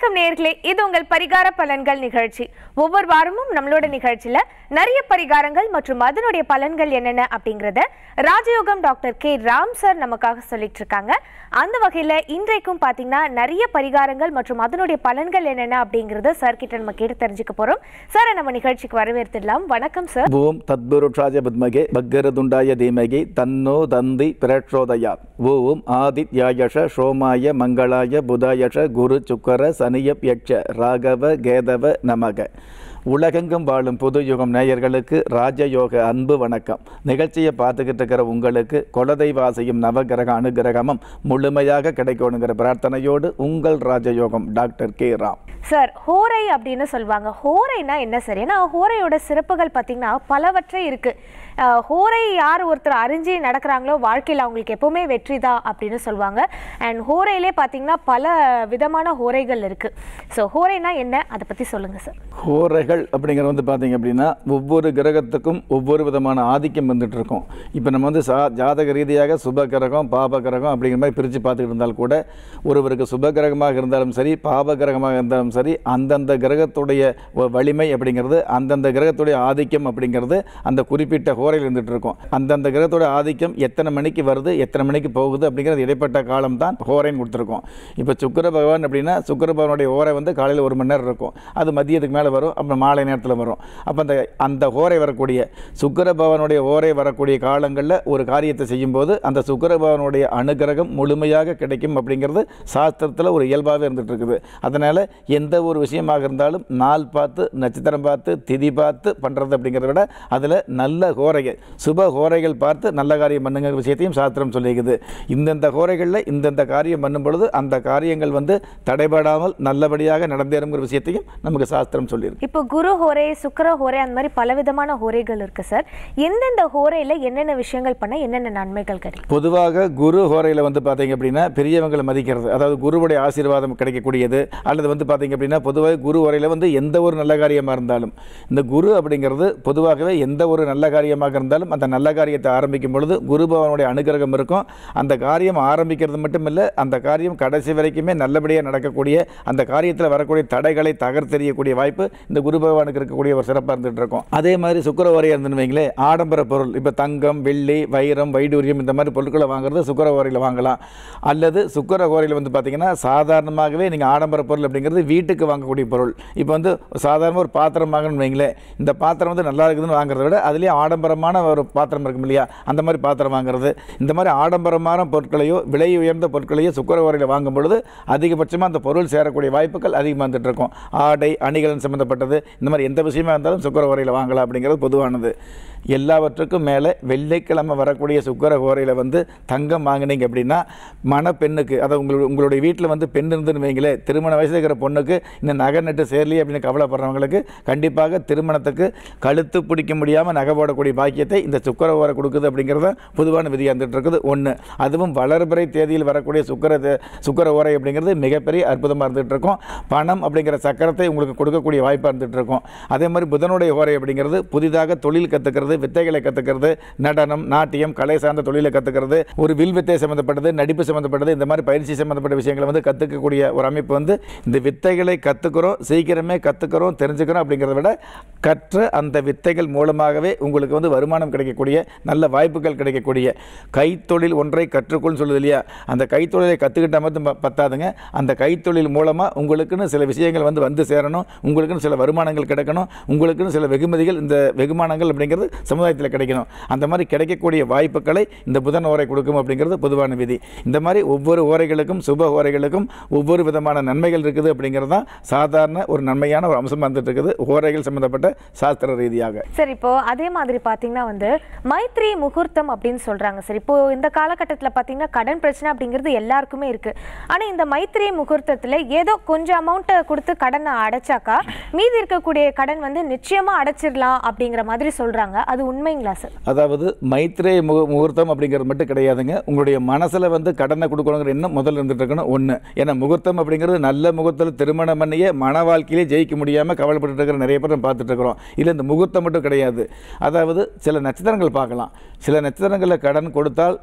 வணக்கம் நேர்களே இது உங்கள் பரிகார பலன்கள் நிகழ்ச்சி ஒவ்வொரு வாரமும் நம்மளோட நிகழ்ச்சியில நிறைய பரிகாரங்கள் மற்றும் அதனுடைய பலன்கள் என்னென்ன அப்படிங்கறத ராஜயோகம் டாக்டர் கே ராம் சார் நமக்காக சொல்லிட்டு இருக்காங்க அந்த வகையில இன்றைக்கும் பாத்தீங்கன்னா நிறைய பரிகாரங்கள் மற்றும் அதனுடைய பலன்கள் என்னென்ன அப்படிங்கறத சார் கிட்ட நம்ம கேட்டு தெரிஞ்சுக்க போறோம் சார் நம்ம நிகழ்ச்சிக்கு வரவேற்றிடலாம் வணக்கம் சார் ஓம் தத்புருஷாய வித்மகே பக்கரதுண்டாய தீமகி தன்னோ தந்தி பிரச்சோதயாத் ஓம் ஆதித்யாயஷ சோமாய மங்களாய புதாயஷ குரு சுக்கர சனியப் யட்ச ராகவ கேதவ நமக உலகெங்கும் வாழும் புது யுகம் நேயர்களுக்கு ராஜயோக அன்பு வணக்கம் நிகழ்ச்சியை பார்த்துக்கிட்டு இருக்கிற உங்களுக்கு குலதெய்வாசியும் நவகிரக அனுகிரகமும் முழுமையாக கிடைக்கணுங்கிற பிரார்த்தனையோடு உங்கள் ராஜயோகம் டாக்டர் கே ராம் சார் ஹோரை அப்படின்னு சொல்லுவாங்க ஹோரைனா என்ன சரி ஏன்னா ஹோரையோட சிறப்புகள் பார்த்தீங்கன்னா பலவற்றை இருக்கு அஹ், ஹோரை யார் ஒருத்தர் அறிஞ்சு நடக்கிறாங்களோ வாழ்க்கையில் அவங்களுக்கு எப்பவுமே வெற்றி தான் அப்படின்னு சொல்லுவாங்க அண்ட் ஹோரையிலே பார்த்தீங்கன்னா பல விதமான ஹோரைகள் இருக்கு ஸோ ஹோரைனா என்ன அதை பற்றி சொல்லுங்க சார் ஹோரைகள் அப்படிங்கிறது வந்து பார்த்தீங்க அப்படின்னா ஒவ்வொரு கிரகத்துக்கும் ஒவ்வொரு விதமான ஆதிக்கம் வந்துட்டு இருக்கும் இப்போ நம்ம வந்து சா ஜாதக ரீதியாக சுப கிரகம் பாப கிரகம் அப்படிங்கிற மாதிரி பிரித்து பார்த்துக்கிட்டு இருந்தால் கூட ஒருவருக்கு சுப கிரகமாக இருந்தாலும் சரி பாப கிரகமாக இருந்தாலும் சரி அந்தந்த கிரகத்துடைய வ- வலிமை அப்படிங்கிறது அந்தந்த கிரகத்துடைய ஆதிக்கம் அப்படிங்கிறது அந்த குறிப்பிட்ட ஹோரையில் இருந்துட்டு இருக்கும் அந்தந்த கிரகத்துடைய ஆதிக்கம் எத்தனை மணிக்கு வருது எத்தனை மணிக்கு போகுது அப்படிங்கிறது இடைப்பட்ட காலம் தான் ஹோரைன்னு கொடுத்துருக்கோம் இப்போ சுக்கிர பகவான் அப்படின்னா சுக்கிர பகவானுடைய ஹோரை வந்து காலையில் ஒரு மணி நேரம் இருக்கும் அது மதியத்துக்கு மேலே வரும் அப்புறம் மாலை நேரத்தில் வரும் அப்போ அந்த அந்த ஹோரை வரக்கூடிய சுக்கிர பகவானுடைய ஹோரை வரக்கூடிய காலங்களில் ஒரு காரியத்தை செய்யும்போது அந்த சுக்கிர பகவானுடைய அனுகிரகம் முழுமையாக கிடைக்கும் அப்படிங்கிறது சாஸ்திரத்தில் ஒரு இயல்பாகவே இருந்துட்டு இருக்குது அதனால் எந்த ஒரு விஷயமாக இருந்தாலும் நாள் பார்த்து நட்சத்திரம் பார்த்து திதி பார்த்து பண்ணுறது அப்படிங்கிறத விட அதில் நல்ல ஹோரைகள் சுப ஹோரைகள் பார்த்து நல்ல காரியம் பண்ணுங்கிற விஷயத்தையும் சாஸ்திரம் சொல்லியிருக்குது இந்தந்த ஹோரைகளில் இந்தந்த காரியம் பண்ணும் பொழுது அந்த காரியங்கள் வந்து தடைபடாமல் நல்லபடியாக நடந்தேறுங்கிற விஷயத்தையும் நமக்கு சாஸ்திரம் சொல்லியிருக்கு இப்போ குரு ஹோரை சுக்கிர ஹோரை அந்த மாதிரி பலவிதமான ஹோரைகள் இருக்கு சார் எந்தெந்த ஹோரையில என்னென்ன விஷயங்கள் பண்ண என்னென்ன நன்மைகள் கிடைக்கும் பொதுவாக குரு ஹோரையில் வந்து பார்த்தீங்க அப்படின்னா பெரியவங்களை மதிக்கிறது அதாவது குருவுடைய ஆசீர்வாதம் கிடைக்கக்கூடியது அல்லது வந்து பார்த்தீங்க அப்படின்னா பொதுவாக குரு ஹோரையில் வந்து எந்த ஒரு நல்ல காரியமாக இருந்தாலும் இந்த குரு அப்படிங்கிறது பொதுவாகவே எந்த ஒரு நல்ல காரியமாக இருந்தாலும் அந்த நல்ல காரியத்தை ஆரம்பிக்கும் பொழுது குரு பகவானுடைய அனுகிரகம் இருக்கும் அந்த காரியம் ஆரம்பிக்கிறது மட்டும் இல்லை அந்த காரியம் கடைசி வரைக்குமே நல்லபடியாக நடக்கக்கூடிய அந்த காரியத்தில் வரக்கூடிய தடைகளை தகர்த்தெறியக்கூடிய வாய்ப்பு இந்த குரு பகவானுக்கு இருக்கக்கூடிய ஒரு சிறப்பாக இருந்துட்டு இருக்கும் அதே மாதிரி சுக்கர ஓரையாக இருந்துன்னு வைங்களேன் ஆடம்பர பொருள் இப்போ தங்கம் வெள்ளி வைரம் வைடூரியம் இந்த மாதிரி பொருட்களை வாங்குறது சுக்கர ஓரையில் வாங்கலாம் அல்லது சுக்கர ஓரையில் வந்து பார்த்தீங்கன்னா சாதாரணமாகவே நீங்கள் ஆடம்பர பொருள் அப்படிங்கிறது வீட்டுக்கு வாங்கக்கூடிய பொருள் இப்போ வந்து சாதாரண ஒரு பாத்திரம் வாங்கணும்னு வைங்களேன் இந்த பாத்திரம் வந்து நல்லா இருக்குதுன்னு வாங்குறத விட அதுலேயே ஆடம்பரமான ஒரு பாத்திரம் இருக்கும் இல்லையா அந்த மாதிரி பாத்திரம் வாங்குறது இந்த மாதிரி ஆடம்பரமான பொருட்களையோ விலை உயர்ந்த பொருட்களையோ சுக்கர ஓரையில் வாங்கும் பொழுது அதிகபட்சமாக அந்த பொருள் சேரக்கூடிய வாய்ப்புகள் அதிகமாக வந்துட்டு இருக்கும் ஆடை அணிகலன் சம்மந்தப்பட்டது இந்த மாதிரி எந்த விஷயமா இருந்தாலும் சுக்கர ஓரையில் வாங்கலாம் அப்படிங்கிறது பொதுவானது எல்லாவற்றுக்கும் மேலே வெள்ளிக்கிழமை வரக்கூடிய சுக்கர ஓரையில் வந்து தங்கம் வாங்கினீங்க அப்படின்னா மணப்பெண்ணுக்கு அதாவது உங்களுடைய உங்களுடைய வீட்டில் வந்து பெண் இருந்துன்னு வைங்களேன் திருமண வயசில் இருக்கிற பொண்ணுக்கு இந்த நகை நட்டு சேரலையே அப்படின்னு கவலைப்படுறவங்களுக்கு கண்டிப்பாக திருமணத்துக்கு கழுத்து பிடிக்க முடியாமல் நகை போடக்கூடிய பாக்கியத்தை இந்த சுக்கர ஓரை கொடுக்குது அப்படிங்கிறது பொதுவான விதியாக இருந்துட்டு இருக்குது ஒன்று அதுவும் வளர்பிறை தேதியில் வரக்கூடிய சுக்கர தே- சுக்கர ஓரை அப்படிங்கிறது மிகப்பெரிய அற்புதமாக இருந்துகிட்டு இருக்கும் பணம் அப்படிங்கிற சக்கரத்தை உங்களுக்கு கொடுக்கக்கூடிய வாய்ப்பாக இருந்துகிட்டு இருக்கும் அதே மாதிரி புதனுடைய ஓரை அப்படிங்கிறது புதிதாக தொழில் கற்றுக்கிறது வித்தைகளை கற்றுக்கிறது நடனம் நாட்டியம் கலை சார்ந்த தொழிலை கற்றுக்கிறது ஒரு வில் வித்தை சம்மந்தப்பட்டது நடிப்பு சம்மந்தப்பட்டது இந்த மாதிரி பயிற்சி சம்மந்தப்பட்ட விஷயங்களை வந்து கற்றுக்கக்கூடிய ஒரு அமைப்பு வந்து இந்த வித்தைகளை கற்றுக்கிறோம் சீக்கிரமே கற்றுக்கிறோம் தெரிஞ்சுக்கிறோம் அப்படிங்கிறத விட கற்ற அந்த வித்தைகள் மூலமாகவே உங்களுக்கு வந்து வருமானம் கிடைக்கக்கூடிய நல்ல வாய்ப்புகள் கிடைக்கக்கூடிய கைத்தொழில் ஒன்றை கற்றுக்கொள்னு சொல்லுது இல்லையா அந்த கைத்தொழிலை கற்றுக்கிட்ட மட்டும் ப- பத்தாதுங்க அந்த கைத்தொழில் மூலமாக உங்களுக்குன்னு சில விஷயங்கள் வந்து வந்து சேரணும் உங்களுக்குன்னு சில வருமானங்கள் கிடைக்கணும் உங்களுக்குன்னு சில வெகுமதிகள் இந்த வெகுமானங்கள் அப்படிங்கிறது சமுதாயத்தில் கிடைக்கணும் அந்த மாதிரி கிடைக்கக்கூடிய வாய்ப்புகளை இந்த புதன் ஓரை கொடுக்கும் அப்படிங்கிறது பொதுவான விதி இந்த மாதிரி ஒவ்வொரு ஓரைகளுக்கும் சுப ஓரைகளுக்கும் ஒவ்வொரு விதமான நன்மைகள் இருக்குது அப்படிங்கிறது தான் சாதாரண ஒரு நன்மையான ஒரு அம்சம் வந்துட்டு இருக்குது ஓரைகள் சம்பந்தப்பட்ட சாஸ்திர ரீதியாக சரி இப்போ அதே மாதிரி பாத்தீங்கன்னா வந்து மைத்ரி முகூர்த்தம் அப்படின்னு சொல்றாங்க சரி இப்போ இந்த காலகட்டத்தில் பாத்தீங்கன்னா கடன் பிரச்சனை அப்படிங்கிறது எல்லாருக்குமே இருக்கு ஆனா இந்த மைத்ரி முகூர்த்தத்துல ஏதோ கொஞ்சம் அமௌண்ட்டை கொடுத்து கடனை அடைச்சாக்கா மீதி இருக்கக்கூடிய கடன் வந்து நிச்சயமா அடைச்சிடலாம் அப்படிங்கிற மாதிரி சொல்றாங்க அது உண்மைங்களா சார் அதாவது மைத்ரே முக முகூர்த்தம் அப்படிங்கிறது மட்டும் கிடையாதுங்க உங்களுடைய மனசில் வந்து கடனை கொடுக்கணுங்கிற எண்ணம் முதல்ல இருந்துட்டு இருக்கணும் ஒன்று ஏன்னா முகூர்த்தம் அப்படிங்கிறது நல்ல முகூர்த்தத்தில் திருமணம் பண்ணியே மன வாழ்க்கையிலே ஜெயிக்க முடியாமல் கவலைப்பட்டு இருக்கிற நிறைய பேர் நம்ம பார்த்துட்டு இருக்கிறோம் இல்லை இந்த முகூர்த்தம் மட்டும் கிடையாது அதாவது சில நட்சத்திரங்கள் பார்க்கலாம் சில நட்சத்திரங்களில் கடன் கொடுத்தால்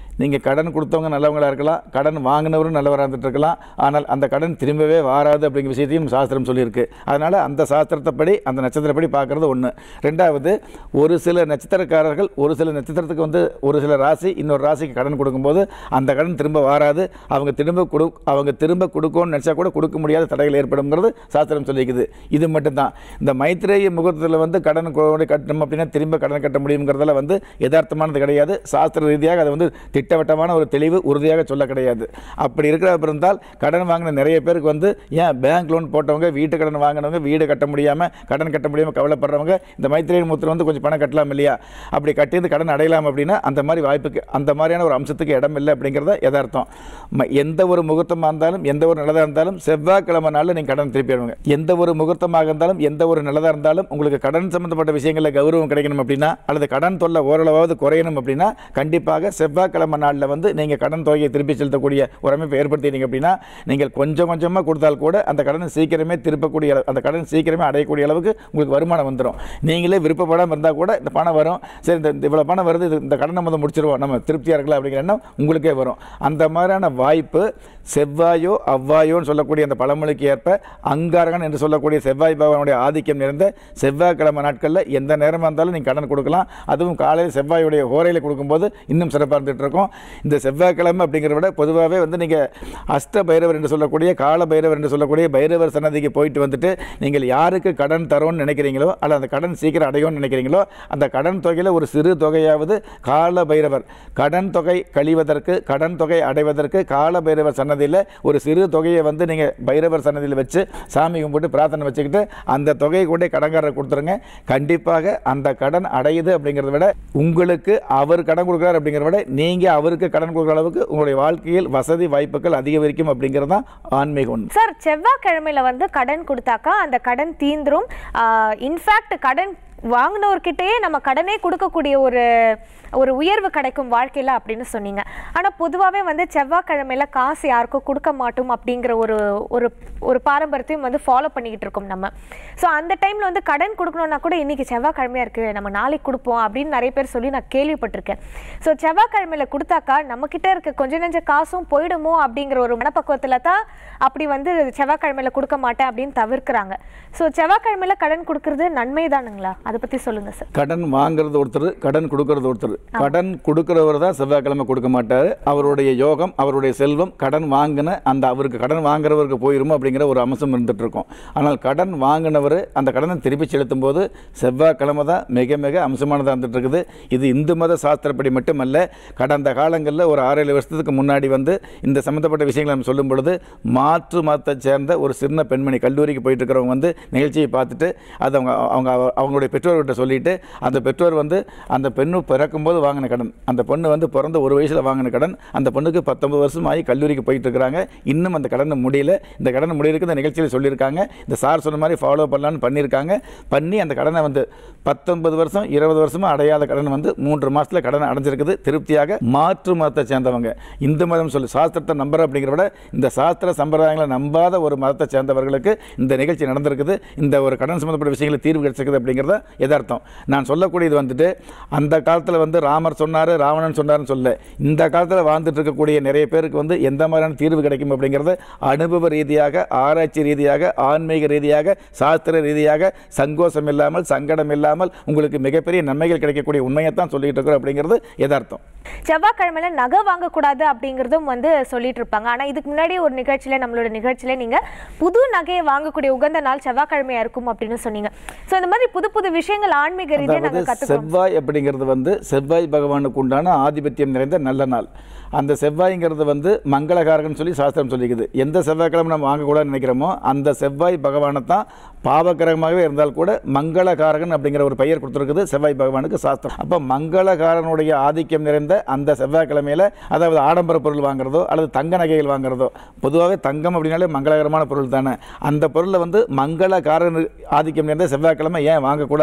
நீங்கள் கடன் கொடுத்தவங்க நல்லவங்களா இருக்கலாம் கடன் வாங்கினவரும் நல்லவராக இருந்துட்டு இருக்கலாம் ஆனால் அந்த கடன் திரும்பவே வாராது அப்படிங்கிற விஷயத்தையும் சாஸ்திரம் சொல்லியிருக்கு அதனால் அந்த சாஸ்திரத்தைப்படி அந்த நட்சத்திரப்படி பார்க்குறது ஒன்று ரெண்டாவது ஒரு சில நட்சத்திரக்காரர்கள் ஒரு சில நட்சத்திரத்துக்கு வந்து ஒரு சில ராசி இன்னொரு ராசிக்கு கடன் கொடுக்கும்போது அந்த கடன் திரும்ப வாராது அவங்க திரும்ப கொடு அவங்க திரும்ப கொடுக்கணும்னு நினச்சா கூட கொடுக்க முடியாத தடைகள் ஏற்படுங்கிறது சாஸ்திரம் சொல்லிக்குது இது மட்டும்தான் இந்த மைத்ரேய முகூர்த்தத்தில் வந்து கடன் கொ- கட்டணும் அப்படின்னா திரும்ப கடன் கட்ட முடியுங்கிறதுல வந்து யதார்த்தமானது கிடையாது சாஸ்திர ரீதியாக அதை வந்து திட்டவட்டமான ஒரு தெளிவு உறுதியாக சொல்ல கிடையாது அப்படி இருக்கிற இருந்தால் கடன் வாங்கின நிறைய பேருக்கு வந்து ஏன் பேங்க் லோன் போட்டவங்க வீட்டு கடன் வாங்கினவங்க வீடு கட்ட முடியாமல் கடன் கட்ட முடியாமல் கவலைப்படுறவங்க இந்த மைத்திரேயன் முத்திரம் வந்து கொஞ்சம் பணம் கட்டலாம் இல்லையா அப்படி கட்டியிருந்து கடன் அடையலாம் அப்படின்னா அந்த மாதிரி வாய்ப்புக்கு அந்த மாதிரியான ஒரு அம்சத்துக்கு இடம் இல்லை அப்படிங்கிறத யதார்த்தம் ம- எந்த ஒரு முகூர்த்தமாக இருந்தாலும் எந்த ஒரு நல்லதாக இருந்தாலும் செவ்வாய்க்கிழமை நாளில் நீங்கள் கடன் திருப்பி வருவீங்க எந்த ஒரு முகூர்த்தமாக இருந்தாலும் எந்த ஒரு நல்லதாக இருந்தாலும் உங்களுக்கு கடன் சம்பந்தப்பட்ட விஷயங்களில் கௌரவம் கிடைக்கணும் அப்படின்னா அல்லது கடன் தொல்லை ஓரளவாவது குறையணும் அப்படின்னா கண்டிப்பாக செவ்வாய்க்கிழமை நாளில் வந்து நீங்கள் கடன் தொகையை திருப்பி செலுத்தக்கூடிய ஒரு அமைப்பை ஏற்படுத்தினீங்க அப்படின்னா நீங்கள் கொஞ்சம் கொஞ்சமாக கொடுத்தால் கூட அந்த கடனை சீக்கிரமே திருப்பக்கூடிய அளவு- அந்த கடன் சீக்கிரமே அடையக்கூடிய அளவுக்கு உங்களுக்கு வருமானம் வந்துடும் நீங்களே விருப்பப்படாமல் இருந்தால் கூட இந்த பணம் வரும் சரி இந்த இந்த இவ்வளோ பணம் வருது இது இந்த கடனை முதல் முடிச்சிருவோம் நம்ம திருப்தியாக இருக்கலாம் அப்படிங்கிற எண்ணம் உங்களுக்கே வரும் அந்த மாதிரியான வாய்ப்பு செவ்வாயோ அவ்வாயோன்னு சொல்லக்கூடிய அந்த பழமொழிக்கு ஏற்ப அங்காரகன் என்று சொல்லக்கூடிய செவ்வாய் பகவானுடைய ஆதிக்கம் நிறைந்த செவ்வாய்க்கிழமை நாட்களில் எந்த நேரமாக இருந்தாலும் நீங்கள் கடன் கொடுக்கலாம் அதுவும் காலையில் செவ்வாயுடைய ஹோரையில் கொடுக்கும்போது இன்னும் சிறப்பாக இருந்துகிட்டு இருக்கும் இந்த செவ்வாய்க்கிழமை அப்படிங்கிறத விட பொதுவாகவே வந்து நீங்கள் அஷ்ட பைரவர் என்று சொல்லக்கூடிய கால பைரவர் என்று சொல்லக்கூடிய பைரவர் சன்னதிக்கு போயிட்டு வந்துட்டு நீங்கள் யாருக்கு கடன் தரோன்னு நினைக்கிறீங்களோ அல்ல அந்த கடன் சீக்கிரம் அடையும்னு நினைக்கிறீங்களோ அந்த கடன் தொகையில் ஒரு சிறு தொகையாவது கால பைரவர் கடன் தொகை கழிவதற்கு கடன் தொகை அடைவதற்கு கால பைரவர் சன்னதியில் ஒரு சிறு தொகையை வந்து நீங்கள் பைரவர் சன்னதியில் வச்சு சாமி கும்பிட்டு பிரார்த்தனை வச்சுக்கிட்டு அந்த தொகையை கொண்டே கடன்காரர் கொடுத்துருங்க கண்டிப்பாக அந்த கடன் அடையுது அப்படிங்கிறத விட உங்களுக்கு அவர் கடன் கொடுக்குறாரு அப்படிங்கிறத விட நீங்கள் அவருக்கு கடன் கொடுக்குற அளவுக்கு உங்களுடைய வாழ்க்கையில் வசதி வாய்ப்புகள் அதிகரிக்கும் அப்படிங்கிறது தான் ஆன்மீக உண்மை சார் செவ்வாய்க்கிழமையில வந்து கடன் கொடுத்தாக்கா அந்த கடன் தீந்துரும் இன்ஃபேக்ட் கடன் வாங்கினவர்கிட்டயே நம்ம கடனே கொடுக்கக்கூடிய ஒரு ஒரு உயர்வு கிடைக்கும் வாழ்க்கையில அப்படின்னு சொன்னீங்க ஆனா பொதுவாகவே வந்து செவ்வாய்க்கிழமையில காசு யாருக்கும் கொடுக்க மாட்டோம் அப்படிங்கிற ஒரு ஒரு ஒரு பாரம்பரியத்தையும் வந்து ஃபாலோ பண்ணிக்கிட்டு இருக்கோம் நம்ம ஸோ அந்த டைம்ல வந்து கடன் கொடுக்கணும்னா கூட இன்னைக்கு செவ்வாய்க்கிழமையா இருக்கு நம்ம நாளைக்கு கொடுப்போம் அப்படின்னு நிறைய பேர் சொல்லி நான் கேள்விப்பட்டிருக்கேன் ஸோ செவ்வாய்க்கிழமையில கொடுத்தாக்கா நம்ம கிட்ட இருக்க கொஞ்ச நெஞ்ச காசும் போயிடுமோ அப்படிங்கிற ஒரு மனப்பக்குவத்துல தான் அப்படி வந்து செவ்வாய்க்கிழமையில கொடுக்க மாட்டேன் அப்படின்னு தவிர்க்கிறாங்க ஸோ செவ்வாய்க்கிழமையில கடன் கொடுக்கறது நன்மை தானுங்களா அதை பத்தி சொல்லுங்க சார் கடன் வாங்குறது ஒருத்தர் கடன் கொடுக்கறது ஒருத்தர் கடன் கொடுக்கிறவர் தான் செவ்வாய்க்கிழமை கொடுக்க மாட்டார் அவருடைய யோகம் அவருடைய செல்வம் கடன் வாங்கின அந்த அவருக்கு கடன் வாங்குறவருக்கு போயிருமோ அப்படிங்கிற ஒரு அம்சம் இருந்துட்டு இருக்கும் ஆனால் கடன் வாங்கினவர் அந்த கடனை திருப்பி செலுத்தும் போது செவ்வாய்க்கிழமை தான் மிக மிக அம்சமானதாக இருந்துட்டு இருக்குது இது இந்து மத சாஸ்திரப்படி மட்டுமல்ல கடந்த காலங்களில் ஒரு ஆறு ஏழு வருஷத்துக்கு முன்னாடி வந்து இந்த சம்மந்தப்பட்ட விஷயங்களை நம்ம சொல்லும் பொழுது மாற்று மதத்தை சேர்ந்த ஒரு சின்ன பெண்மணி கல்லூரிக்கு போயிட்டு இருக்கிறவங்க வந்து நிகழ்ச்சியை பார்த்துட்டு அது அவங்க அவங்க அவங்களுடைய பெற்றோர்கிட்ட சொல்லிட்டு அந்த பெற்றோர் வந்து அந்த பெண்ணு பிறக்கும்போது வாங்கின கடன் அந்த பொண்ணு வந்து பிறந்த ஒரு வயசில் வாங்கின கடன் அந்த பொண்ணுக்கு பத்தொன்பது வருஷம் ஆகி கல்லூரிக்கு போயிட்டு இருக்கிறாங்க இன்னும் அந்த கடனை முடியல இந்த கடனை முடியிருக்கு இந்த நிகழ்ச்சியில் சொல்லியிருக்காங்க இந்த சார் சொன்ன மாதிரி ஃபாலோ பண்ணலான்னு பண்ணியிருக்காங்க பண்ணி அந்த கடனை வந்து பத்தொன்பது வருஷம் இருபது வருஷமாக அடையாத கடன் வந்து மூன்று மாதத்தில் கடன் அடைஞ்சிருக்குது திருப்தியாக மாற்று மதத்தை சேர்ந்தவங்க இந்து மதம் சொல்லி சாஸ்திரத்தை நம்புற அப்படிங்கிற விட இந்த சாஸ்திர சம்பிரதாயங்களை நம்பாத ஒரு மதத்தை சேர்ந்தவர்களுக்கு இந்த நிகழ்ச்சி நடந்திருக்குது இந்த ஒரு கடன் சம்மந்தப்பட்ட விஷயங்களை தீர்வு கிடைச்சிருக்குது அப்படிங்கிறத எதார்த்தம் நான் சொல்லக்கூடியது வந்துட்டு அந்த காலத்தில் வந்து ராமர் சொன்னார் ராவணன் சொன்னார்னு சொல்ல இந்த காலத்தில் வாழ்ந்துட்டு இருக்கக்கூடிய நிறைய பேருக்கு வந்து எந்த மாதிரியான தீர்வு கிடைக்கும் அப்படிங்கிறது அனுபவ ரீதியாக ஆராய்ச்சி ரீதியாக ஆன்மீக ரீதியாக சாஸ்திர ரீதியாக சங்கோஷம் இல்லாமல் சங்கடம் இல்லாமல் உங்களுக்கு மிகப்பெரிய நன்மைகள் கிடைக்கக்கூடிய உண்மையை தான் சொல்லிட்டு இருக்கிறோம் அப்படிங்கிறது எதார்த்தம் செவ்வாய்க்கிழமையில நகை வாங்கக்கூடாது அப்படிங்கிறதும் வந்து சொல்லிட்டு இருப்பாங்க ஆனா இதுக்கு முன்னாடி ஒரு நிகழ்ச்சியில நம்மளோட நிகழ்ச்சியில நீங்க புது நகையை வாங்கக்கூடிய உகந்த நாள் செவ்வாய்க்கிழமையா இருக்கும் அப்படின்னு சொன்னீங்க ஸோ இந்த மாதிரி புது புது விஷயங்கள் ஆன்மீக ரீதியா நாங்க அதாவது கத்துக்கிறோம் செவ்வாய் அப்படிங்கிறது வந்து செவ்வாய் பகவானுக்கு உண்டான ஆதிபத்தியம் நிறைந்த நல்ல நாள் அந்த செவ்வாய்ங்கிறது வந்து மங்களகாரகன் சொல்லி சாஸ்திரம் சொல்லிக்குது எந்த செவ்வாய்க்கிழமை நம்ம வாங்கக்கூடாதுன்னு நினைக்கிறோமோ அந்த செவ்வாய் பகவானை தான் பாவக்கிரகமாகவே இருந்தால் கூட மங்களகாரகன் அப்படிங்கிற ஒரு பெயர் கொடுத்துருக்குது செவ்வாய் பகவானுக்கு சாஸ்திரம் அப்போ மங்களகாரனுடைய ஆதிக்கம் நிறைந்த அந்த செவ்வாய்க்கிழமையில அதாவது ஆடம்பர பொருள் வாங்குறதோ அல்லது தங்க நகைகள் வாங்குறதோ பொதுவாகவே தங்கம் அப்படின்னாலே மங்களகரமான பொருள் தானே அந்த பொருளை வந்து மங்களகாரன் ஆதிக்கம் நிறைந்த செவ்வாய்க்கிழமை ஏன் வாங்கக்கூடாது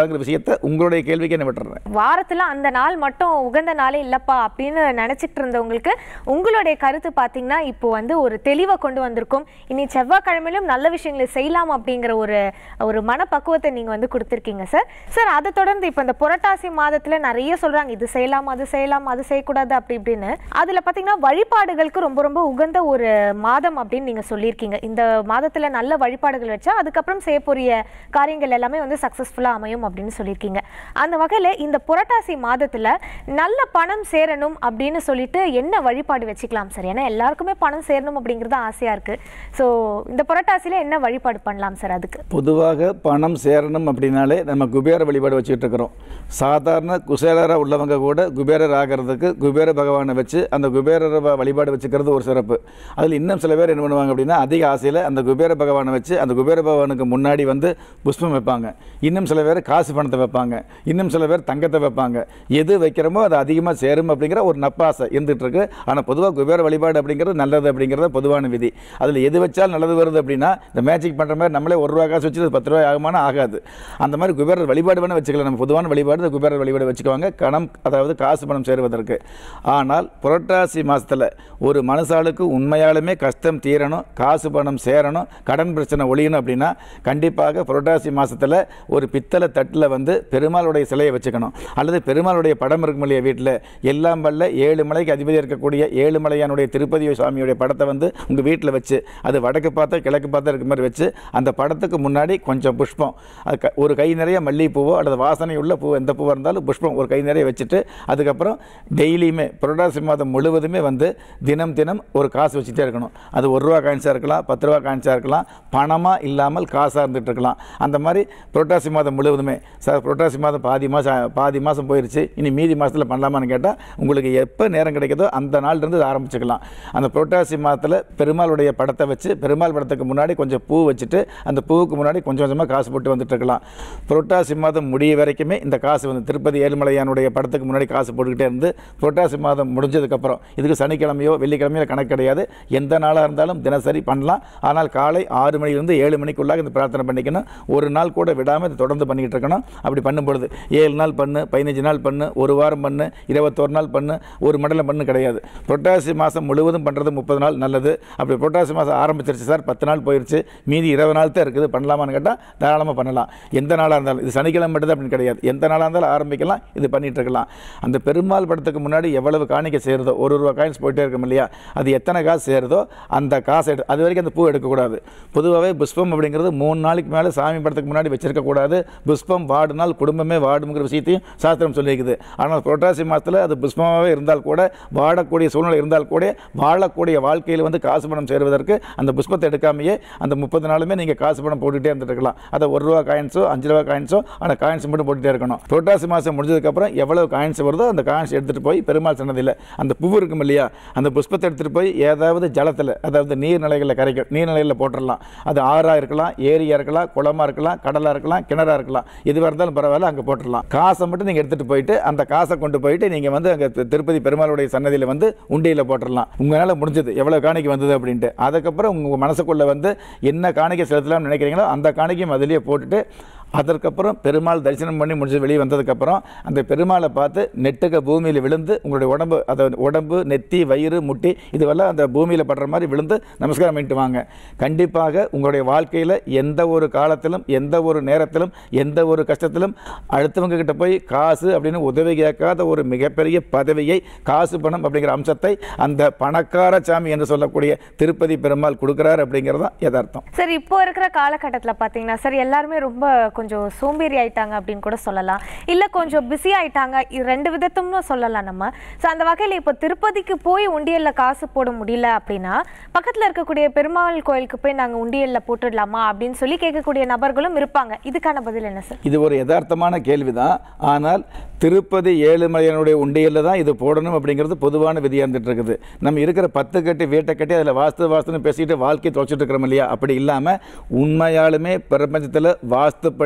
உகந்ததாங்கிற விஷயத்தை உங்களுடைய கேள்விக்கு என்ன விட்டுறேன் வாரத்துல அந்த நாள் மட்டும் உகந்த நாளே இல்லப்பா அப்படின்னு நினைச்சிட்டு இருந்தவங்களுக்கு உங்களுடைய கருத்து பாத்தீங்கன்னா இப்போ வந்து ஒரு தெளிவை கொண்டு வந்திருக்கும் இனி செவ்வாய்க்கிழமையிலும் நல்ல விஷயங்களை செய்யலாம் அப்படிங்கிற ஒரு ஒரு மனப்பக்குவத்தை நீங்க வந்து கொடுத்துருக்கீங்க சார் சார் அதை தொடர்ந்து இப்போ இந்த புரட்டாசி மாதத்துல நிறைய சொல்றாங்க இது செய்யலாம் அது செய்யலாம் அது செய்யக்கூடாது அப்படி இப்படின்னு அதுல பாத்தீங்கன்னா வழிபாடுகளுக்கு ரொம்ப ரொம்ப உகந்த ஒரு மாதம் அப்படின்னு நீங்க சொல்லியிருக்கீங்க இந்த மாதத்துல நல்ல வழிபாடுகள் வச்சா அதுக்கப்புறம் செய்யக்கூடிய காரியங்கள் எல்லாமே வந்து சக்சஸ்ஃபுல்லா அமையும் அப்படின்னு சொல்லியிருக்கீங்க அந்த வகையில இந்த புரட்டாசி மாதத்துல நல்ல பணம் சேரணும் அப்படின்னு சொல்லிட்டு என்ன வழிபாடு வச்சுக்கலாம் சார் ஏன்னா எல்லாருக்குமே பணம் சேரணும் அப்படிங்கிறது ஆசையா இருக்கு ஸோ இந்த புரட்டாசியில என்ன வழிபாடு பண்ணலாம் சார் அதுக்கு பொதுவாக பணம் சேரணும் அப்படின்னாலே நம்ம குபேர வழிபாடு வச்சுக்கிட்டு இருக்கிறோம் சாதாரண குசேலராக உள்ளவங்க கூட குபேரர் ஆகிறதுக்கு குபேர பகவானை வச்சு அந்த குபேரரை வ- வழிபாடு வச்சுக்கிறது ஒரு சிறப்பு அதில் இன்னும் சில பேர் என்ன பண்ணுவாங்க அப்படின்னா அதிக ஆசையில் அந்த குபேர பகவானை வச்சு அந்த குபேர பகவானுக்கு முன்னாடி வந்து புஷ்பம் வைப்பாங்க இன்னும் சில பேர் காசு பணத்தை வைப்பாங்க இன்னும் சில பேர் தங்கத்தை வைப்பாங்க எது வைக்கிறோமோ அது அதிகமாக சேரும் அப்படிங்கிற ஒரு நப்பாசை இருந்துகிட்டு இருக்கு ஆனால் பொதுவாக குபேர வழிபாடு அப்படிங்கிறது நல்லது அப்படிங்கிறது பொதுவான விதி அதில் எது வச்சாலும் நல்லது வருது அப்படின்னா இந்த மேஜிக் பண்ணுற மாதிரி நம்மளே ஒரு ரூபா காசு வச்சு அது பத்து ரூபாய் ஆகுமானா ஆகாது அந்த மாதிரி குபேரர் வழிபாடு வேணால் வச்சுக்கலாம் நம்ம பொதுவான வழிபாடு இந்த குபேரர் வழிபாடு வச்சுக்குவாங்க கணம் அதாவது காசு பணம் சேருவதற்கு ஆனால் புரட்டாசி மாதத்தில் ஒரு மனுஷாளுக்கு உண்மையாலுமே கஷ்டம் தீரணும் காசு பணம் சேரணும் கடன் பிரச்சனை ஒழியணும் அப்படின்னா கண்டிப்பாக புரட்டாசி மாதத்தில் ஒரு பித்தளை தட்டில் வந்து பெருமாளுடைய சிலையை வச்சுக்கணும் அல்லது பெருமாளுடைய படம் இருக்கும் இல்லையா வீட்டில் எல்லாம் வல்ல ஏழு மலைக்கு அதிபதி இருக்கக்கூடிய ஏழுமலையானுடைய திருப்பதி சுவாமியுடைய படத்தை வந்து உங்கள் வீட்டில் வச்சு அது வடக்கு பார்த்தா கிழக்கு பார்த்தா இருக்க மாதிரி வச்சு அந்த படத்துக்கு முன்னாடி கொஞ்சம் புஷ்பம் அது க- ஒரு கை நிறைய மல்லிகைப்பூவோ அல்லது வாசனை உள்ள பூ எந்த பூவாக இருந்தாலும் புஷ்பம் ஒரு கை நிறைய வச்சுட்டு அதுக்கப்புறம் டெய்லியுமே புரட்டாசி மாதம் முழுவதுமே வந்து தினம் தினம் ஒரு காசு வச்சுட்டே இருக்கணும் அது ஒரு ரூபா காயின்ஸாக இருக்கலாம் பத்து ரூபா காயின்ஸாக இருக்கலாம் பணமாக இல்லாமல் காசாக இருந்துட்டு இருக்கலாம் அந்த மாதிரி புரட்டாசி மாதம் முழுவதுமே சார் புரட்டாசி மாதம் பாதி மாதம் பாதி மாதம் போயிருச்சு இனி மீதி மாதத்தில் பண்ணலாமான்னு கேட்டால் உங்களுக்கு எப்போ நேரம் கிடைக்குதோ அந்த நாள்ல இருந்து இதை ஆரம்பிச்சுக்கலாம் அந்த புரட்டாசி மாதத்தில் பெருமாளுடைய படத்தை வச்சு பெருமாள் படத்துக்கு முன்னாடி கொஞ்சம் பூ வச்சுட்டு அந்த பூவுக்கு முன்னாடி கொஞ்சம் கொஞ்சமாக காசு போட்டு வந்துட்டு இருக்கலாம் புரட்டாசி மாதம் முடிய வரைக்குமே இந்த காசு வந்து திருப்பதி ஏழுமலையானுடைய படத்துக்கு முன்னாடி காசு போட்டுக்கிட்டே இருந்து புரட்டாசி மாதம் முடிஞ்சதுக்கப்புறம் இதுக்கு சனிக்கிழமையோ வெள்ளிக்கிழமையோ கணக்கு கிடையாது எந்த நாளாக இருந்தாலும் தினசரி பண்ணலாம் ஆனால் காலை ஆறு மணிலிருந்து ஏழு மணிக்குள்ளாக இந்த பிரார்த்தனை பண்ணிக்கணும் ஒரு நாள் கூட விடாமல் இதை தொடர்ந்து பண்ணிக்கிட்டு இருக்கணும் அப்படி பண்ணும் பொழுது ஏழு நாள் பண்ணு பதினஞ்சு நாள் பண்ணு ஒரு வாரம் பண்ணு இருபத்தோரு நாள் பண்ணு ஒரு மண்டலம் பண்ணு கிடையாது புரட்டாசி மாதம் முழுவதும் பண்ணுறது முப்பது நாள் நல்லது அப்படி புரட்டாசி மாதம் ஆரம்பிச்சிருச்சு சார் பத்து நாள் போயிருச்சு மீதி இருபது நாள் தான் இருக்குது பண்ணலாமான்னு கேட்டால் தாராளமாக பண்ணலாம் எந்த நாளாக இருந்தாலும் இது சனிக்கிழமை மட்டும் அப்படின்னு கிடையாது எந்த நாளாக இருந்தாலும் ஆரம்பிக்கலாம் இது பண்ணிட்டு இருக்கலாம் அந்த பெருமாள் படத்துக்கு முன்னாடி எவ்வளவு காணிக்கை சேருதோ ஒரு ரூபா காயின்ஸ் போயிட்டே இருக்கும் இல்லையா அது எத்தனை காசு சேருதோ அந்த காசை எடு அது வரைக்கும் அந்த பூ எடுக்கக்கூடாது பொதுவாகவே புஷ்பம் அப்படிங்கிறது மூணு நாளைக்கு மேலே சாமி படத்துக்கு முன்னாடி வச்சிருக்கக்கூடாது புஷ்பம் வாடினால் குடும்பமே வாடுங்கிற விஷயத்தையும் சாஸ்திரம் சொல்லியிருக்குது ஆனால் புரட்டாசி மாதத்தில் அது புஷ்பமாகவே இருந்தால் கூட வாடக்கூடிய சூழ்நிலை இருந்தால் கூட வாழக்கூடிய வாழ்க்கையில் வந்து காசு பணம் சேருவதற்கு அந்த புஷ்பத்தை எடுக்காமையே அந்த முப்பது நாளுமே நீங்கள் காசு பணம் போட்டுகிட்டே இருந்துட்டு இருக்கலாம் அதை ஒரு ரூபா காயின்ஸோ அஞ்சு ரூபா காயின்ஸோ ஆனால் காயின்ஸ் மட்டும் போட்டுகிட்டே இருக்கணும் புரட்டாசி மாதம் முடிஞ்சதுக்கப்புறம் எவ்வளவு காயின்ஸ் வருதோ அந்த காயின்ஸ் எடுத்துகிட்டு போய் பெருமாள் சன்னதியில் அந்த பூ இருக்கும் இல்லையா அந்த புஷ்பத்தை எடுத்துகிட்டு போய் ஏதாவது ஜலத்தில் அதாவது நீர்நிலைகளில் கரைக்க நீர்நிலைகளில் போட்டுடலாம் அது ஆறாக இருக்கலாம் ஏரியாக இருக்கலாம் குளமாக இருக்கலாம் கடலாக இருக்கலாம் கிணறா இருக்கலாம் எதுவாக இருந்தாலும் பரவாயில்ல அங்கே போட்டுடலாம் காசை மட்டும் நீங்கள் எடுத்துகிட்டு போயிட்டு அந்த காசை கொண்டு போயிட்டு நீங்கள் வந்து அங்கே திருப்பதி பெருமாளுடைய சன்னதியில் வந்து உண்டியில் போட்டுடலாம் உங்களால் முடிஞ்சது எவ்வளோ காணிக்கை வந்தது அப்படின்ட்டு அதுக்கப்புறம் உங்கள் மனசுக்குள்ளே வந்து என்ன காணிக்கை செலுத்தலாம்னு நினைக்கிறீங்களோ அந்த காணிக்கையும் அதிலேயே போட்டுட்டு அதற்கப்புறம் பெருமாள் தரிசனம் பண்ணி முடிஞ்சு வெளியே வந்ததுக்கப்புறம் அந்த பெருமாளை பார்த்து நெட்டுக்க பூமியில் விழுந்து உங்களுடைய உடம்பு அதாவது உடம்பு நெத்தி வயிறு முட்டி இதுவெல்லாம் அந்த பூமியில் படுற மாதிரி விழுந்து நமஸ்காரம் பண்ணிட்டு வாங்க கண்டிப்பாக உங்களுடைய வாழ்க்கையில் எந்த ஒரு காலத்திலும் எந்த ஒரு நேரத்திலும் எந்த ஒரு கஷ்டத்திலும் அடுத்தவங்க கிட்ட போய் காசு அப்படின்னு உதவி கேட்காத ஒரு மிகப்பெரிய பதவியை காசு பணம் அப்படிங்கிற அம்சத்தை அந்த பணக்கார சாமி என்று சொல்லக்கூடிய திருப்பதி பெருமாள் கொடுக்குறாரு அப்படிங்கிறது தான் யதார்த்தம் சார் இப்போ இருக்கிற காலகட்டத்துல பாத்தீங்கன்னா சார் எல்லாருமே ரொம்ப கொஞ்சம் சோம்பேறி ஆயிட்டாங்க அப்படின்னு கூட சொல்லலாம் இல்ல கொஞ்சம் பிஸி ஆயிட்டாங்க இது ரெண்டு விதத்தும் சொல்லலாம் நம்ம ஸோ அந்த வகையில இப்போ திருப்பதிக்கு போய் உண்டியல்ல காசு போட முடியல அப்படின்னா பக்கத்துல இருக்கக்கூடிய பெருமாள் கோயிலுக்கு போய் நாங்க உண்டியல்ல போட்டுடலாமா அப்படின்னு சொல்லி கேட்கக்கூடிய நபர்களும் இருப்பாங்க இதுக்கான பதில் என்ன சார் இது ஒரு யதார்த்தமான கேள்விதான் ஆனால் திருப்பதி ஏழுமலையனுடைய உண்டியலில் தான் இது போடணும் அப்படிங்கிறது பொதுவான விதியாக இருந்துட்டு இருக்குது நம்ம இருக்கிற பத்து கட்டி வீட்டை கட்டி அதில் வாஸ்து வாஸ்துன்னு பேசிட்டு வாழ்க்கை தொலைச்சிட்டு இருக்கிறோம் இல்லையா அப்படி இல்லாமல் உண்மையாலுமே பிரபஞ்சத்தில் வாஸ்துப்படி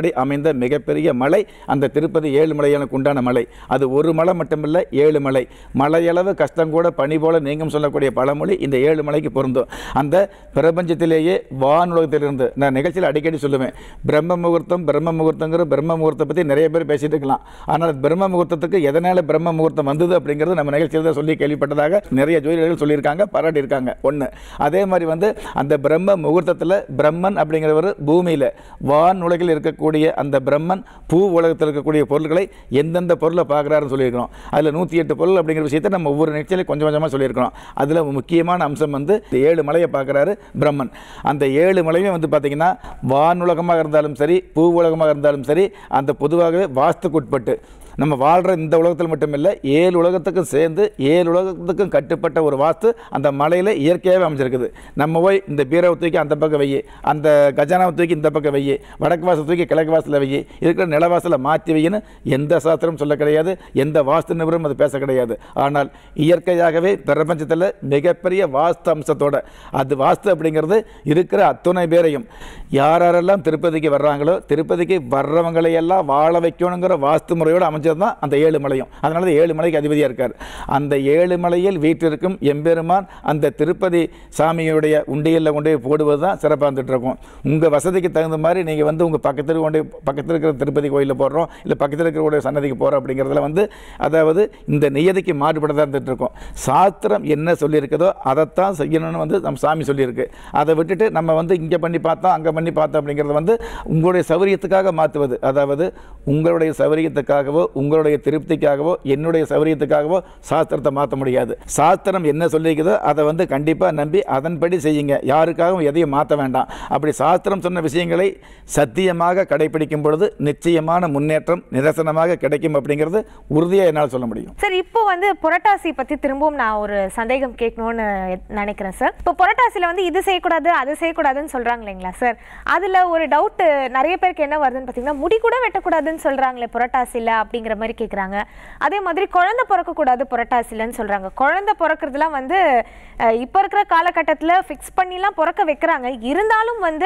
விதிப்படி அமைந்த மிகப்பெரிய மலை அந்த திருப்பதி ஏழுமலையானுக்கு உண்டான மலை அது ஒரு மலை மட்டுமில்ல ஏழு மலை மலையளவு கஷ்டம் கூட பனி போல நீங்கும் சொல்லக்கூடிய பழமொழி இந்த ஏழு மலைக்கு பொருந்தும் அந்த பிரபஞ்சத்திலேயே வானுலகத்திலிருந்து நான் நிகழ்ச்சியில் அடிக்கடி சொல்லுவேன் பிரம்ம முகூர்த்தம் பிரம்ம முகூர்த்தங்கிற பிரம்ம முகூர்த்தத்தை பற்றி நிறைய பேர் பேசிட்டு இருக்கலாம் ஆனால் பிரம்ம முகூர்த்தத்துக்கு எதனால் பிரம்ம முகூர்த்தம் வந்தது அப்படிங்கிறது நம்ம நிகழ்ச்சியில் தான் சொல்லி கேள்விப்பட்டதாக நிறைய ஜோதிடர்கள் சொல்லியிருக்காங்க பாராட்டியிருக்காங்க ஒன்று அதே மாதிரி வந்து அந்த பிரம்ம முகூர்த்தத்தில் பிரம்மன் அப்படிங்கிறவர் பூமியில் வான் உலகில் இருக்கக்கூடிய அந்த பிரம்மன் பூ உலகத்தில் இருக்கக்கூடிய பொருட்களை எந்தெந்த பொருளை பார்க்குறாருன்னு சொல்லியிருக்கிறோம் அதில் நூற்றி எட்டு பொருள் அப்படிங்கிற விஷயத்தை நம்ம ஒவ்வொரு நிகழ்ச்சியிலும் கொஞ்சம் கொஞ்சமாக சொல்லியிருக்கிறோம் அதில் முக்கியமான அம்சம் வந்து இந்த ஏழு மலையை பார்க்குறாரு பிரம்மன் அந்த ஏழு மலையுமே வந்து பார்த்திங்கன்னா வானுலகமாக இருந்தாலும் சரி பூ உலகமாக இருந்தாலும் சரி அந்த பொதுவாகவே வாஸ்துக்குட்பட்டு நம்ம வாழ்கிற இந்த உலகத்தில் மட்டும் இல்லை ஏழு உலகத்துக்கும் சேர்ந்து ஏழு உலகத்துக்கும் கட்டுப்பட்ட ஒரு வாஸ்து அந்த மலையில் இயற்கையாகவே அமைஞ்சிருக்குது நம்ம போய் இந்த பீரவை தூக்கி அந்த பக்கம் வையி அந்த கஜானாவை தூக்கி இந்த பக்கம் வையி வடக்கு வாசல் தூக்கி கிழக்கு வாசலில் வையி இருக்கிற நிலவாசலை மாற்றி வையின்னு எந்த சாஸ்திரமும் சொல்ல கிடையாது எந்த வாஸ்து நிபுணரும் அது பேச கிடையாது ஆனால் இயற்கையாகவே பிரபஞ்சத்தில் மிகப்பெரிய வாஸ்து அம்சத்தோட அது வாஸ்து அப்படிங்கிறது இருக்கிற அத்துணை பேரையும் யார் யாரெல்லாம் திருப்பதிக்கு வர்றாங்களோ திருப்பதிக்கு வர்றவங்களையெல்லாம் வாழ வைக்கணுங்கிற வாஸ்து முறையோடு அமைஞ்சது தான் அந்த ஏழு மலையும் அதனால தான் ஏழு மலைக்கு அதிபதியாக இருக்கார் அந்த ஏழு மலையில் வீட்டிற்கும் எம்பெருமான் அந்த திருப்பதி சாமியுடைய உண்டியலில் கொண்டு போய் போடுவது தான் சிறப்பாக இருந்துட்டு இருக்கும் உங்கள் வசதிக்கு தகுந்த மாதிரி நீங்கள் வந்து உங்கள் பக்கத்தில் கொண்டு போய் பக்கத்தில் இருக்கிற திருப்பதி கோயிலில் போடுறோம் இல்லை பக்கத்தில் இருக்கிற சன்னதிக்கு போகிறோம் அப்படிங்கிறதுல வந்து அதாவது இந்த நியதிக்கு மாறுபட்டதாக இருந்துட்டு இருக்கும் சாஸ்திரம் என்ன சொல்லியிருக்குதோ அதைத்தான் செய்யணும்னு வந்து நம்ம சாமி சொல்லியிருக்கு அதை விட்டுட்டு நம்ம வந்து இங்கே பண்ணி பார்த்தோம் அங்கே பண்ணி பார்த்தோம் அப்படிங்கிறது வந்து உங்களுடைய சௌகரியத்துக்காக மாற்றுவது அதாவது உங்களுடைய சௌகரியத்துக்காகவோ உங்களுடைய திருப்திக்காகவோ என்னுடைய சௌகரியத்துக்காகவோ சாஸ்திரத்தை மாற்ற முடியாது சாஸ்திரம் என்ன சொல்லியிருக்குதோ அதை வந்து கண்டிப்பாக நம்பி அதன்படி செய்யுங்க யாருக்காகவும் எதையும் மாற்ற வேண்டாம் அப்படி சாஸ்திரம் சொன்ன விஷயங்களை சத்தியமாக கடைபிடிக்கும் பொழுது நிச்சயமான முன்னேற்றம் நிதர்சனமாக கிடைக்கும் அப்படிங்கிறது உறுதியாக என்னால் சொல்ல முடியும் சார் இப்போ வந்து புரட்டாசி பத்தி திரும்பவும் நான் ஒரு சந்தேகம் கேட்கணும்னு நினைக்கிறேன் சார் இப்போ புரட்டாசியில வந்து இது செய்யக்கூடாது அது செய்யக்கூடாதுன்னு சொல்றாங்க இல்லைங்களா சார் அதுல ஒரு டவுட் நிறைய பேருக்கு என்ன வருதுன்னு பார்த்தீங்கன்னா முடி கூட வெட்டக்கூடாதுன்னு சொல்றாங்களே புரட்டாசியில அப்படிங்கிற மாதிரி கேட்குறாங்க அதே மாதிரி குழந்தை பிறக்கக்கூடாது புரட்டாசிலன்னு சொல்றாங்க குழந்தை பிறக்கிறதுலாம் வந்து அஹ், இப்போ இருக்கிற காலகட்டத்தில் ஃபிக்ஸ் பண்ணிலாம் பிறக்க வைக்கிறாங்க இருந்தாலும் வந்து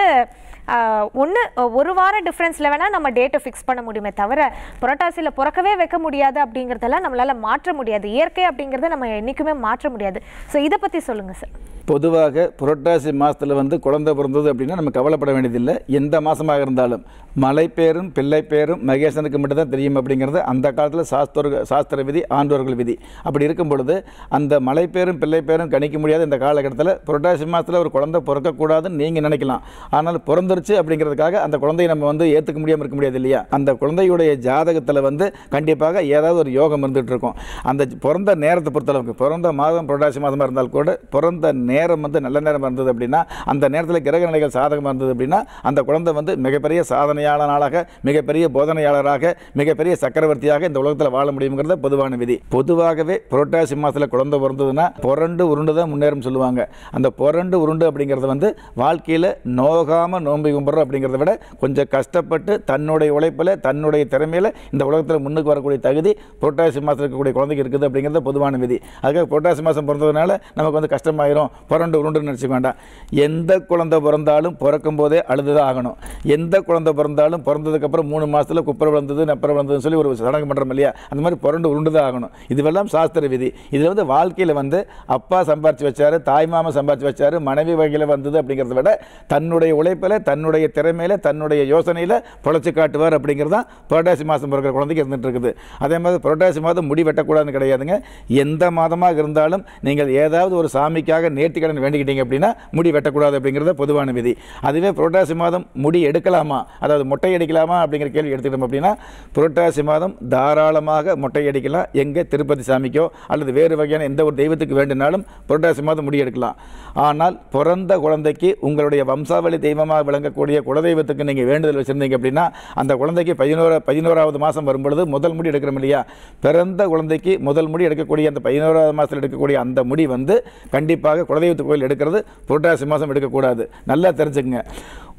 ஒன்று ஒரு வாரம் டிஃப்ரென்ஸில் வேணால் நம்ம டேட்டை ஃபிக்ஸ் பண்ண முடியுமே தவிர புரட்டாசியில் பிறக்கவே வைக்க முடியாது அப்படிங்கிறதெல்லாம் நம்மளால் மாற்ற முடியாது இயற்கை அப்படிங்கிறத நம்ம என்றைக்குமே மாற்ற முடியாது ஸோ இதை பற்றி சொல்லுங்கள் சார் பொதுவாக புரட்டாசி மாதத்தில் வந்து குழந்தை பிறந்தது அப்படின்னா நம்ம கவலைப்பட வேண்டியதில்லை எந்த மாதமாக இருந்தாலும் மலை பேரும் பிள்ளை பேரும் மகேசனுக்கு மட்டும் தான் தெரியும் அப்படிங்கிறது அந்த காலத்தில் சாஸ்திர சாஸ்திர விதி ஆண்டோர்கள் விதி அப்படி இருக்கும் பொழுது அந்த மலை பேரும் பிள்ளை பேரும் கணிக்க முடியாத இந்த காலகட்டத்தில் புரட்டாசி மாதத்தில் ஒரு குழந்தை பிறக்கக்கூடாதுன்னு நீங்கள் நினைக்கலாம் ஆனால் பிறந்துருச்சு அப்படிங்கிறதுக்காக அந்த குழந்தையை நம்ம வந்து ஏற்றுக்க முடியாமல் இருக்க முடியாது இல்லையா அந்த குழந்தையுடைய ஜாதகத்தில் வந்து கண்டிப்பாக ஏதாவது ஒரு யோகம் இருந்துகிட்டு இருக்கும் அந்த பிறந்த நேரத்தை பொறுத்தளவுக்கு பிறந்த மாதம் புரட்டாசி மாதமாக இருந்தால் கூட பிறந்த நேரம் வந்து நல்ல நேரம் இருந்தது அப்படின்னா அந்த நேரத்தில் கிரக நிலைகள் சாதகமாக இருந்தது அப்படின்னா அந்த குழந்தை வந்து மிகப்பெரிய சாதனையாளனாக மிகப்பெரிய போதனையாளராக மிகப்பெரிய சக்கரவர்த்தியாக இந்த உலகத்தில் வாழ முடியுங்கிறத பொதுவான விதி பொதுவாகவே புரட்டாசி மாதத்தில் குழந்தை பிறந்ததுன்னா புரண்டு உருண்டு தான் முன்னேறும் சொல்லுவாங்க அந்த புரண்டு உருண்டு அப்படிங்கிறது வந்து வாழ்க்கையில் நோகாமல் நோம்பி கும்பிட்றோம் அப்படிங்கிறத விட கொஞ்சம் கஷ்டப்பட்டு தன்னுடைய உழைப்பில் தன்னுடைய திறமையில் இந்த உலகத்தில் முன்னுக்கு வரக்கூடிய தகுதி புரட்டாசி மாதத்தில் இருக்கக்கூடிய குழந்தைக்கு இருக்குது அப்படிங்கிறது பொதுவான விதி அதுக்காக புரட்டாசி மாதம் பிறந்ததுனால நமக்கு வந்து கஷ்டமாயிரும் புரண்டு உருண்டுன்னு நினச்சிக்க வேண்டாம் எந்த குழந்தை பிறந்தாலும் பிறக்கும் போதே அழுதுதான் ஆகணும் எந்த குழந்தை பிறந்தாலும் பிறந்ததுக்கப்புறம் மூணு மாதத்தில் குப்பரை விழுந்தது நப்பரை விழுந்ததுன்னு சொல்லி ஒரு சடங்கு பண்ணுறோம் இல்லையா அந்த மாதிரி புரண்டு உருண்டு தான் ஆகணும் இதுவெல்லாம் சாஸ்திர விதி இதில் வந்து வாழ்க்கையில் வந்து அப்பா சம்பாரிச்சு வச்சாரு தாய் மாமா சம்பாரிச்சு வச்சாரு மனைவி வகையில் வந்தது அப்படிங்கிறத விட தன்னுடைய உழைப்பில் தன்னுடைய திறமையில் தன்னுடைய யோசனையில் பொழைச்சி காட்டுவார் அப்படிங்கிறது தான் புரட்டாசி மாதம் பிறக்கிற குழந்தைக்கு இருந்துட்டு இருக்குது அதே மாதிரி புரட்டாசி மாதம் முடி வெட்டக்கூடாதுன்னு கிடையாதுங்க எந்த மாதமாக இருந்தாலும் நீங்கள் ஏதாவது ஒரு சாமிக்காக நேர்த்திக்கடன் வேண்டிக்கிட்டீங்க அப்படின்னா முடி வெட்டக்கூடாது அப்படிங்கிறத பொதுவான விதி அதுவே புரட்டாசி மாதம் முடி எடுக்கலாமா அதாவது மொட்டை அடிக்கலாமா அப்படிங்கிற கேள்வி எடுத்துக்கிட்டோம் அப்படின்னா புரட்டாசி மாதம் தாராளமாக மொட்டை அடிக்கலாம் எங்கே திருப்பதி சாமிக்கோ அல்லது வேறு வகையான எந்த ஒரு தெய்வத்துக்கு வேண்டுனாலும் புரட்டாசி மாதம் முடி எடுக்கலாம் ஆனால் பிறந்த குழந்தைக்கு உங்களுடைய வம்சாவளி தெய்வமாக விளங்கக்கூடிய குலதெய்வத்துக்கு நீங்கள் வேண்டுதல் வச்சுருந்தீங்க அப்படின்னா அந்த குழந்தைக்கு பதினோரா பதினோராவது மாதம் வரும்பொழுது முதல் முடி எடுக்கிறோம் இல்லையா பிறந்த குழந்தைக்கு முதல் முடி எடுக்கக்கூடிய அந்த பதினோராவது மாதத்தில் எடுக்கக்கூடிய அந்த முடி வந்து கண்டிப்பாக குலதெய்வத்து கோயில் எடுக்கிறது புரட்டாசி மாதம் எடுக்கக்கூடாது நல்லா தெரிஞ்சுக்கங்க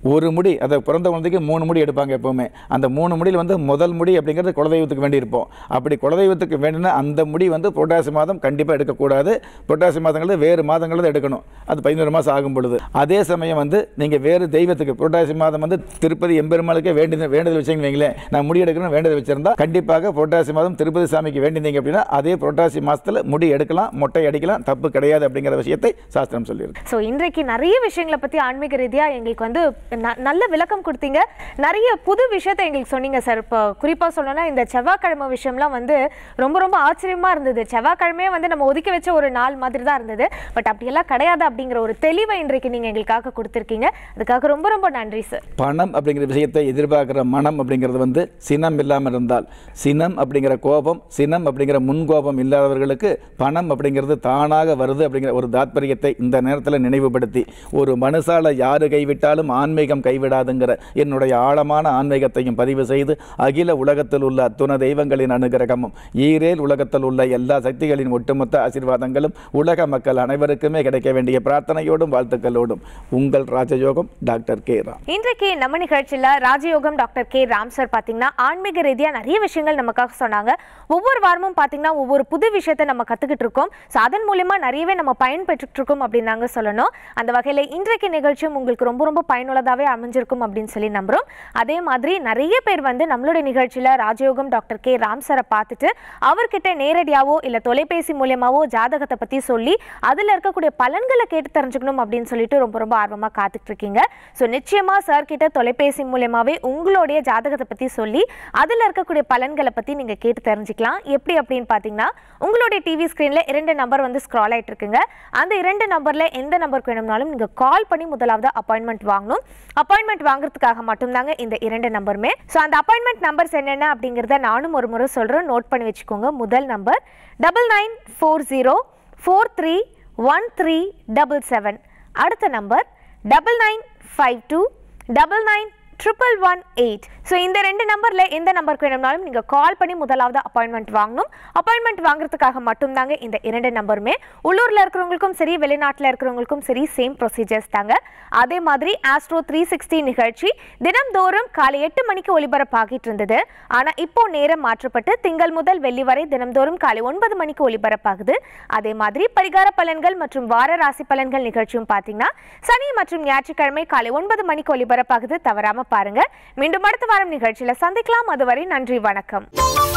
ஒரு முடி அதை பிறந்த குழந்தைக்கு மூணு முடி எடுப்பாங்க எப்போவுமே அந்த மூணு முடியில் வந்து முதல் முடி அப்படிங்கிறது குலதெய்வத்துக்கு வேண்டியிருப்போம் அப்படி குலதெய்வத்துக்கு வேண்டினா அந்த முடி வந்து புரட்டாசி மாதம் கண்டிப்பாக எடுக்கக்கூடாது புரட்டாசி மாதங்களில் வேறு மாதங்களில் எடுக்கணும் அது பதினோரு மாதம் ஆகும் பொழுது அதே சமயம் வந்து நீங்கள் வேறு தெய்வத்துக்கு புரட்டாசி மாதம் வந்து திருப்பதி எம்பெருமாளுக்கே வேண்டி வேண்டுதல் வச்சிங்க வைங்களேன் நான் முடி எடுக்கணும் வேண்டுதல் வச்சிருந்தா கண்டிப்பாக புரட்டாசி மாதம் திருப்பதி சாமிக்கு வேண்டினீங்க அப்படின்னா அதே புரட்டாசி மாதத்தில் முடி எடுக்கலாம் மொட்டை அடிக்கலாம் தப்பு கிடையாது அப்படிங்கிற விஷயத்தை சாஸ்திரம் சொல்லியிருக்கு ஸோ இன்றைக்கு நிறைய விஷயங்களை பற்றி ஆன்மீக ரீதியாக எங்களுக்கு வந்து ந- நல்ல விளக்கம் கொடுத்தீங்க நிறைய புது விஷயத்தை எங்களுக்கு சொன்னீங்க சார் இப்போ குறிப்பாக சொல்லணும்னா இந்த செவ்வாய்க்கிழமை விஷயம்லாம் வந்து ரொம்ப ரொம்ப ஆச்சரியமாக இருந்தது செவ்வாய்க்கிழமையே வந்து நம்ம ஒதுக்கி வச்ச ஒரு நாள் மாதிரி தான் இருந்தது பட் அப்படியெல்லாம் கிடையாது அப்படிங்கிற ஒரு தெளிவை இன்றைக்கு நீங்கள் எங்களுக்காக கொடுத்துருக்கீங்க அதுக்காக ரொம்ப ரொம்ப நன்றி சார் பணம் அப்படிங்கிற விஷயத்தை எதிர்பார்க்குற மனம் அப்படிங்கிறது வந்து சினம் இல்லாமல் இருந்தால் சினம் அப்படிங்கிற கோபம் சினம் அப்படிங்கிற முன்கோபம் இல்லாதவர்களுக்கு பணம் அப்படிங்கிறது தானாக வருது அப்படிங்கிற ஒரு தாத்பரியத்தை இந்த நேரத்தில் நினைவுபடுத்தி ஒரு மனுஷால யாரு கைவிட்டாலும் ஆன்மீகம் கைவிடாதுங்கிற என்னுடைய ஆழமான ஆன்மீகத்தையும் பதிவு செய்து அகில உலகத்தில் உள்ள அத்துண தெய்வங்களின் அனுகிரகமும் ஈரேல் உலகத்தில் உள்ள எல்லா சக்திகளின் ஒட்டுமொத்த ஆசீர்வாதங்களும் உலக மக்கள் அனைவருக்குமே கிடைக்க வேண்டிய பிரார்த்தனையோடும் வாழ்த்துக்களோடும் உங்கள் ராஜயோகம் டாக்டர் கே ராம் இன்றைக்கு நம்ம நிகழ்ச்சியில் ராஜயோகம் டாக்டர் கே ராம் சார் பார்த்தீங்கன்னா ஆன்மீக ரீதியாக நிறைய விஷயங்கள் நமக்காக சொன்னாங்க ஒவ்வொரு வாரமும் பார்த்தீங்கன்னா ஒவ்வொரு புது விஷயத்தை நம்ம கற்றுக்கிட்டு இருக்கோம் ஸோ அதன் மூலயமா நிறையவே நம்ம பயன்பெற்றுட்டு இருக்கோம் அப்படின்னு நாங்கள் சொல்லணும் அந்த வகையில் இன்றைக்கு நிகழ்ச்சியும் உங்களுக்கு ரொம்ப ரொம்ப பயனுள்ளதாகவே அமைஞ்சிருக்கும் அப்படின்னு சொல்லி நம்புகிறோம் அதே மாதிரி நிறைய பேர் வந்து நம்மளுடைய நிகழ்ச்சியில் ராஜயோகம் டாக்டர் கே ராம் சாரை பார்த்துட்டு அவர்கிட்ட நேரடியாவோ இல்லை தொலைபேசி மூலியமாவோ ஜாதகத்தை பற்றி சொல்லி அதில் இருக்கக்கூடிய பலன்களை கேட்டு தெரிஞ்சுக்கணும் அப்படின்னு சொல்லிட்டு ரொம்ப ரொம்ப ஆர்வமாக காத்துட்டு இருக்கீங்க ஸோ நிச்சயமாக சார் கிட்ட தொலைபேசி மூலியமாகவே உங்களுடைய ஜாதகத்தை பற்றி சொல்லி அதில் இருக்கக்கூடிய பலன்களை பற்றி நீங்கள் கேட்டு தெரிஞ்சுக்கலாம் எப்படி அப்படின்னு பார்த்தீங்கன்னா உங்களுடைய டிவி ஸ்க்ரீனில் இரண்டு நம்பர் வந்து ஸ்க்ரால் ஆயிட்டு இருக்குங்க அந்த இரண்டு நம்பரில் எந்த நம்பருக்கு வேணும்னாலும் நீங்கள் கால் பண்ணி முதலாவது அப்பாயின்மெண்ட் வாங்கணும் அப்பாயின்மெண்ட் வாங்குறதுக்காக மட்டும்தாங்க இந்த இரண்டு நம்பருமே ஸோ அந்த அப்பாயின்மெண்ட் நம்பர்ஸ் என்னென்ன அப்படிங்கிறத நானும் ஒரு முறை சொல்கிறேன் நோட் பண்ணி வச்சுக்கோங்க முதல் number double nine four zero four three one three double seven அடுத்த number double nine five two double nine triple one eight so இந்த ரெண்டு நம்பரில் எந்த நம்பருக்கு வேணும்னாலும் நீங்கள் கால் பண்ணி முதலாவது அப்பாயின்மெண்ட் வாங்கணும் அப்பாயின்மெண்ட் வாங்குறதுக்காக மட்டும்தாங்க இந்த இரண்டு நம்பருமே உள்ளூரில் இருக்கிறவங்களுக்கும் சரி வெளிநாட்டில் இருக்கிறவங்களுக்கும் சரி சேம் ப்ரொசீஜர்ஸ் தாங்க அதே மாதிரி ஆஸ்ட்ரோ த்ரீ சிக்ஸ்டி நிகழ்ச்சி தினம்தோறும் காலை எட்டு மணிக்கு ஒலிபரப்பாகிட்டு இருந்தது ஆனால் இப்போ நேரம் மாற்றப்பட்டு திங்கள் முதல் வெள்ளி வரை தினம்தோறும் காலை ஒன்பது மணிக்கு ஒலிபரப்பாகுது அதே மாதிரி பரிகார பலன்கள் மற்றும் வார ராசி பலன்கள் நிகழ்ச்சியும் பார்த்தீங்கன்னா சனி மற்றும் ஞாயிற்றுக்கிழமை காலை ஒன்பது மணிக்கு ஒலிபரப்பாகுது தவறாம பாருங்க மீண்டும் அடுத்த வாரம் நிகழ்ச்சியில சந்திக்கலாம் அதுவரை நன்றி வணக்கம்